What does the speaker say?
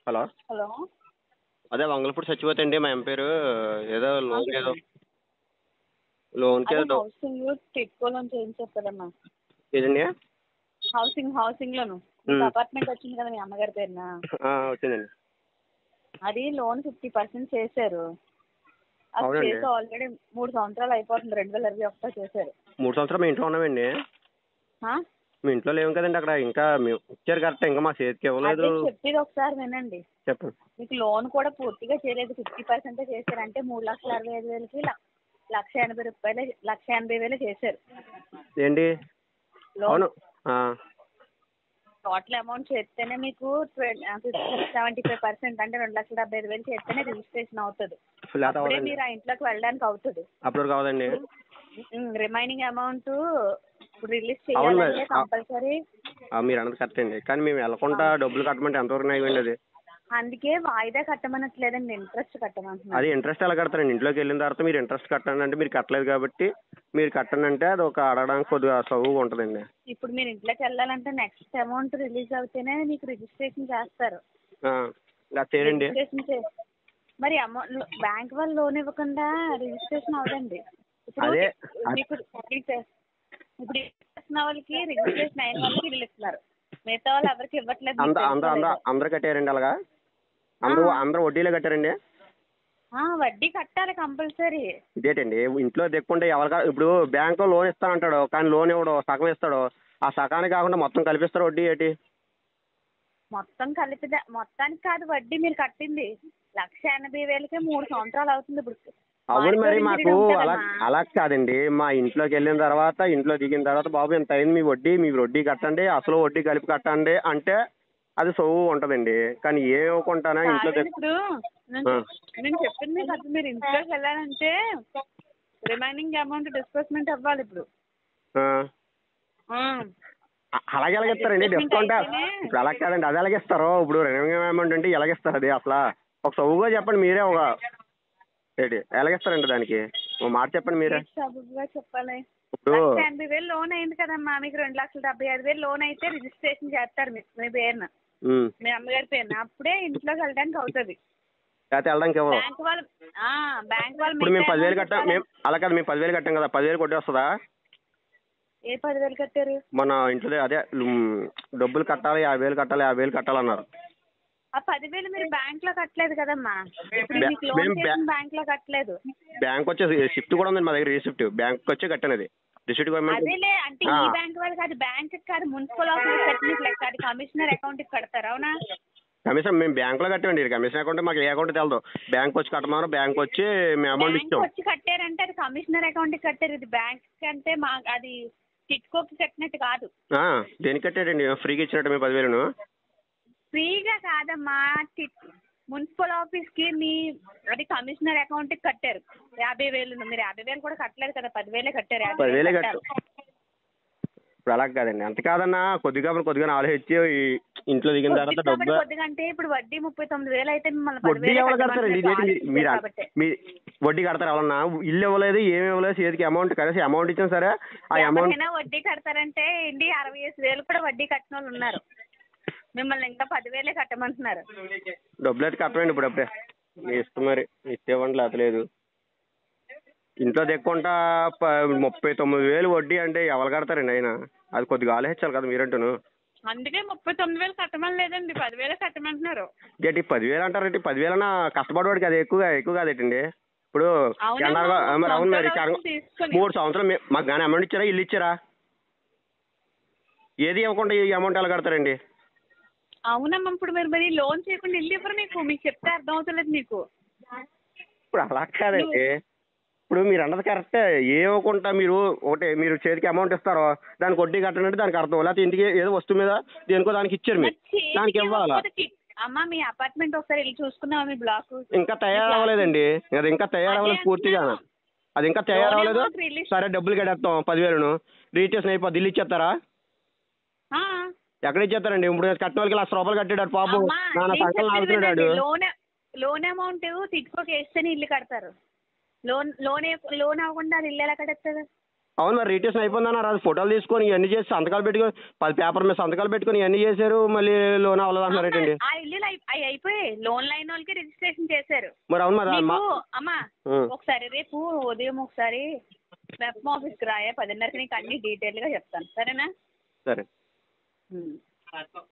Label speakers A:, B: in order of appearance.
A: Hello
B: hello
A: అదే వంగలపూడి సచివతి అండి మా ఎం పేరు ఏదో లోన్ ఏదో లోన్కి
B: అదే
A: ఏదో
B: హౌసింగ్ టిట్కో లోన్ చేయించారు కదమ్మా
A: ఏదండి
B: హౌసింగ్ హౌసింగ్ లోను
A: మ్మ్.
B: అపార్ట్మెంట్ వచ్చింది కదా మీ అమ్మగారి పేరున
A: ఆ, వచ్చిందండి
B: అది లోన్ ఫిఫ్టీ పర్సెంట్ చేశారు అది
A: అవునండి.
B: చేసి ఆల్రెడీ మూడు సంవత్సరాలు అయిపోతుంది రెండు వేల ఇరవై ఒకటో చేశారు
A: మూడు సంవత్సరాలు మీ ఇంట్లో ఉన్నామండి
B: ఆ?
A: మీ ఇంట్లో లేవు కదండి అక్కడ ఇంకా మేము ఇచ్చారు కరెక్ట్ ఇంకా మా చేతికి ఇవ్వలేదు
B: అదే చెప్పేది ఒకసారి వినండి
A: చెప్పండి
B: మీకు లోన్ కూడా పూర్తిగా చేయలేదు ఫిఫ్టీ పర్సెంటే చేశారంటే మూడు లక్షల అరవై ఐదు వేలకి ల- లక్ష ఎనభై రూపాయలు లక్ష ఎనభై వేలు చేశారు
A: ఏంటి అవును
B: లోన్
A: ఆ,
B: టోటల్ అమౌంట్ చేస్తేనే మీకు సెవెంటీ ఫైవ్ పర్సెంట్ అంటే రెండు లక్షల డెబ్బై ఐదు వేలు చేస్తేనే రిజిస్ట్రేషన్ అవుతుంది
A: లేత
B: అప్పుడే
A: అవ్వదండి
B: మీరు ఆ ఇంట్లోకి వెళ్ళడానికి అవుతుంది
A: అప్పుడు కావదండి
B: రిమైనింగ్ అమౌంట్ ఇప్పుడు రిలీజ్
A: అవును మరి.
B: చేయాలంటే కంపల్సరీ
A: ఆ, మీరు అన్నది కరెక్ట్ అండి కానీ మేము వెళ్ళకుండా డబ్బులు కట్టమంటే ఎంతవరకు అయ్యండి అది
B: అందుకే వాయిదా కట్టమనట్లేదండి ఇంట్రెస్ట్ కట్టమంటున్నారు
A: అది ఇంట్రెస్ట్ ఎలా కడతారండి ఇంట్లోకి వెళ్ళిన తర్వాత మీరు ఇంట్రెస్ట్ కట్టండి అంటే మీరు కట్టలేదు కాబట్టి మీరు కట్టండి అంటే అది ఒక అడగడానికి కొద్దిగా సౌగా ఉంటుందండి
B: ఇప్పుడు మీరు ఇంట్లోకి వెళ్ళాలంటే నెక్స్ట్ అమౌంట్ రిలీజ్ అవుతేనే మీకు రిజిస్ట్రేషన్ చేస్తారు
A: ఆ, ఇలా చేయండి
B: రిజిస్ట్రేషన్ చే మరి అమౌంట్ బ్యాంక్ వాళ్ళు లోన్ ఇవ్వకుండా రిజిస్ట్రేషన్ అవదండి ఇప్పుడు
A: అదే.
B: మీకు మీకు ఇప్పుడు ఇస్తున్న వాళ్ళకి రిజిస్ట్రేషన్ అయిన వాళ్ళకి వీళ్ళు ఇస్తున్నారు మిగతా వాళ్ళు ఎవరికి ఇవ్వట్లేదు మీకు
A: అందరూ అందరూ అందరూ
B: తెలుసుకోలేదు.
A: అందరూ కట్టారండి అలాగా అందరూ అందరూ వడ్డీలో కట్టారండి
B: ఆ, వడ్డీ కట్టాలి కంపల్సరీ
A: ఇదేటండి ఇంట్లో దిక్కుంటే ఎవరికా ఇప్పుడు బ్యాంకులో లోన్ ఇస్తానంటాడు కానీ లోన్ ఇవ్వడు సగం ఇస్తాడు ఆ సగానికి కాకుండా మొత్తం కలిపిస్తారు వడ్డీ ఏంటి
B: మొత్తం కలిపి మొత్తానికి కాదు వడ్డీ మీరు కట్టింది లక్ష ఎనభై వేలకే మూడు సంవత్సరాలు అవుతుంది ఇప్పుడు
A: అవును మరి
B: మానిటరీ
A: మాకు
B: పీరియడ్
A: అలా
B: ఉంటుందమ్మా.
A: అలా కాదండి మా ఇంట్లోకి వెళ్ళిన తర్వాత ఇంట్లో దిగిన తర్వాత బాబు ఇంత అయింది మీ వడ్డీ మీ వడ్డీ కట్టండి అసలు వడ్డీ కలిపి కట్టండి అంటే అది సొవ్వు ఉంటుందండి కానీ ఏ ఇవ్వకుండానే ఇంట్లో
B: కాదండి
A: దిక్-
B: ఇప్పుడు నేను
A: ఆ.
B: నేను చెప్పింది మీకు అసలు మీరు ఇంట్లోకి వెళ్ళాలంటే రిమైనింగ్ అమౌంట్ డిస్బర్స్మెంట్ అవ్వాలి ఇప్పుడు
A: ఆ,
B: ఆ.
A: అ- అలాగే ఎలాగిస్తారండి డిస్కౌంట్ ఇప్పుడు అలా కాదండి అది ఎలాగిస్తారు ఇప్పుడు రెవెన్యూ అమౌంట్ అంటే ఎలాగిస్తారు అది అసలు ఒక సొవ్వుగా చెప్పండి మీరే ఒక ఏంటి ఎలాగిస్తారండి దానికి ఒక మాట చెప్పండి మీరే
B: ఏంటి సబబుగా చెప్పాలి
A: ఇప్పుడు
B: లక్ష ఎనభై వేలు లోన్ అయింది కదమ్మా మీకు రెండు లక్షల డెబ్బై ఐదు వేలు లోన్ అయితే రిజిస్ట్రేషన్ చేస్తారు మీ మీ పేరున
A: ఉమ్,
B: మీ అమ్మగారి పేరున అప్పుడే ఇంట్లోకి వెళ్ళడానికి అవుతుంది
A: లేకపోతే వెళ్ళడానికి ఇవ్వరు
B: బ్యాంక్ వాళ్ళు ఆ, బ్యాంక్ వాళ్ళు
A: ఇప్పుడు మేము
B: మిగతా
A: పదివేలు
B: amount
A: కట్టాం
B: ఇస్తారు.
A: మేము అలా కాదు మేము పదివేలు కట్టాం కదా పదివేలు కొట్టి వస్తుందా
B: ఏ పదివేలు కట్టారు
A: మన ఇంట్లో అదే ఉమ్, డబ్బులు కట్టాలి యాభై వేలు కట్టాలి యాభై వేలు కట్టాలన్నారు
B: ఆ పదివేలు మీరు బ్యాంక్ లో కట్టలేదు కదమ్మా ఇప్పుడు
A: బ్యా-
B: మీకు లోన్
A: మేము బ్యా-
B: చేసిన బ్యాంక్ లో కట్టలేదు
A: బ్యాంక్ వచ్చేసి షిఫ్ట్ కూడా ఉంది మా దగ్గర రిసిప్ట్ బ్యాంక్ వచ్చి కట్టాను అది రిసిప్ట్ గవర్నమెంట్
B: అదేలే అంటే ఈ
A: ఆ.
B: బ్యాంక్ వాళ్ళు కాదు బ్యాంక్ కాదు మున్సిపల్ ఆఫీస్ కట్టినట్టు లెక్క అది కమిషనర్ అకౌంట్ కి కడతారు అవునా
A: కమిషన్ మేము బ్యాంకులో కట్టామండి కమిషన్ అకౌంట్ మాకు ఏ అకౌంట్ తెలదు బ్యాంక్ వచ్చి కట్టమన్నారు బ్యాంక్ వచ్చి మేము అమౌంట్
B: బ్యాంక్
A: ఇచ్చాం
B: వచ్చి కట్టారంటే అది కమిషనర్ అకౌంట్ కి కట్టారు ఇది బ్యాంక్ అంటే మా అది టిట్కోకి కట్టినట్టు కాదు
A: ఆ, దేనికి కట్టాడండి ఫ్రీగా ఇచ్చినట్టు మీ పదివేలను
B: ఫ్రీగా కాదమ్మా టిట్ మున్సిపల్ ఆఫీస్ కి మీ అది కమిషనర్ అకౌంట్ కి కట్టారు యాభై వేలు మీరు యాభై వేలు కూడా కట్టలేదు కదా పదివేలే కట్టారు యాభై వేలు
A: పదివేలే
B: కట్టారు.
A: కట్టు ఇప్పుడు అలా కాదండి అంత కాదన్నా కొద్దిగా కొద్దిగా ఆలోచించి ఈ ఇంట్లో దిగిన తర్వాత
B: కొద్ది కాబట్టి
A: డబ్బు
B: కొద్దిగా అంటే ఇప్పుడు వడ్డీ ముప్పై తొమ్మిది వేలు అయితే మిమ్మల్ని
A: వడ్డీ
B: పదివేలే
A: ఎవరు కడతారండి ఇదేంటి
B: కట్టమంటారు.
A: మీ- మీరు
B: కాబట్టి.
A: మీ వడ్డీ కడతారు ఎవరన్నా ఇల్లు ఇవ్వలేదు ఏమి ఇవ్వలేదు చేతికి అమౌంట్ కలిసి అమౌంట్ ఇచ్చాం సరే ఆ అమౌంట్
B: ఎవరైనా వడ్డీ కడతారంటే ఇండి అరవై ఐదు వేలు కూడా వడ్డీ కట్టిన వాళ్ళు ఉన్నారు మిమ్మల్ని ఇంకా పదివేలే కట్టమంటున్నారు
A: డబ్బులు అయితే కట్టమండి ఇప్పుడు అప్పుడే మీ ఇష్టం మరి ఇచ్చేవ్వండి లేకపోతే లేదు ఇంట్లో తెక్కుంటా ప- ముప్పై తొమ్మిది వేలు వడ్డీ అంటే ఎవరు కడతారండి ఆయన అది కొద్దిగా ఆలోచించాలి కదా మీరంటూను
B: అందుకే ముప్పై తొమ్మిది వేలు కట్టమని లేదండి పదివేలే కట్టమంటున్నారు
A: ఏంటి పదివేలు అంటారంటే పదివేలన్నా కష్టపడేవాడికి అది ఎక్కువ ఎక్కువ కాదేటండి ఇప్పుడు
B: అవునమ్మా,
A: జనరల్గా ఆ, మరి అవును మరి
B: సంవత్సరాలు
A: కరెక్ట్.
B: తీసుకొని.
A: మూడు సంవత్సరాలు మే- మాకు కానీ అమౌంట్ ఇచ్చారా ఇల్లు ఇచ్చారా ఏది ఇవ్వకుండా ఈ అమౌంట్ ఎలా కడతారండి
B: అవునమ్మా ఇప్పుడు మీరు మరి లోన్ చేయకుండా ఇల్లు ఇవ్వరు మీకు మీకు చెప్తే అర్థం అవుతలేదు మీకు
A: ఇప్పుడు అలా కాదండి ఇప్పుడు మీరు అన్నది కరెక్టే ఏ ఇవ్వకుండా మీరు ఒకటే మీరు చేతికి అమౌంట్ ఇస్తారో దానికి వడ్డీ కట్టనంటే దానికి అర్థం లేకపోతే ఇంటికి ఏదో వస్తువు మీద దేనికో దానికి ఇచ్చారు మీరు
B: మరి
A: దానికి
B: చేతికి
A: ఇవ్వాలా
B: ఇవ్వకపోతే కి- అమ్మా మీ అపార్ట్మెంట్ ఒకసారి వెళ్ళి చూసుకుందామా మీ బ్లాక్
A: ఇంకా తయారవ్వలేదండి అది ఇంకా తయారవ్వలేదు
B: అదే
A: పూర్తిగా
B: అంటున్నాను.
A: అది ఇంకా తయారవ్వలేదు
B: Loan amount release-
A: సరే డబ్బులు కట్టేస్తాం పదివేలను రిజిస్ట్రేషన్ అయిపోద్ది ఇల్లు ఇచ్చేస్తారా
B: ఆ.
A: ఎక్కడ ఇచ్చేస్తారండి ఇప్పుడు కట్టిన వాళ్ళకి లక్ష రూపాయలు కట్టాడు పాపం
B: అమ్మా,
A: నాన్న
B: నేను
A: సంకలం
B: చెప్పేది
A: ఆగుతున్నాడు
B: వినండి. లోన్ లోన్ అమౌంట్ తిట్టుకోకి వేస్తేనే ఇల్లు కడతారు లోన్ లోన్ ఏ- లోన్ అవ్వకుండా అది ఇల్లు ఎలా కడతారు
A: అవును మరి రిజిస్ట్రేషన్ అయిపోయిందన్నారు అది ఫోటోలు తీసుకొని ఇవన్నీ చేసి సంతకాలు పెట్టుకొని పది పేపర్ మీద సంతకాలు పెట్టుకొని ఇవన్నీ చేశారు మళ్ళీ లోన్ అవ్వలేదు అంటున్నారు ఏంటండి
B: ఆ ఇల్లులు అయి- అయి అయిపోయాయి లోన్ లైన్ వాళ్ళకి రిజిస్ట్రేషన్ చేశారు
A: మరి అవును మరి
B: నీకు
A: మా
B: అమ్మా
A: ఉం.
B: ఒకసారి రేపు ఉదయం ఒకసారి వెబ్ ఆఫీస్కి రాయా పదిన్నరకి నీకు అన్ని డీటెయిల్గా చెప్తాను సరేనా
A: సరే
B: ఉం.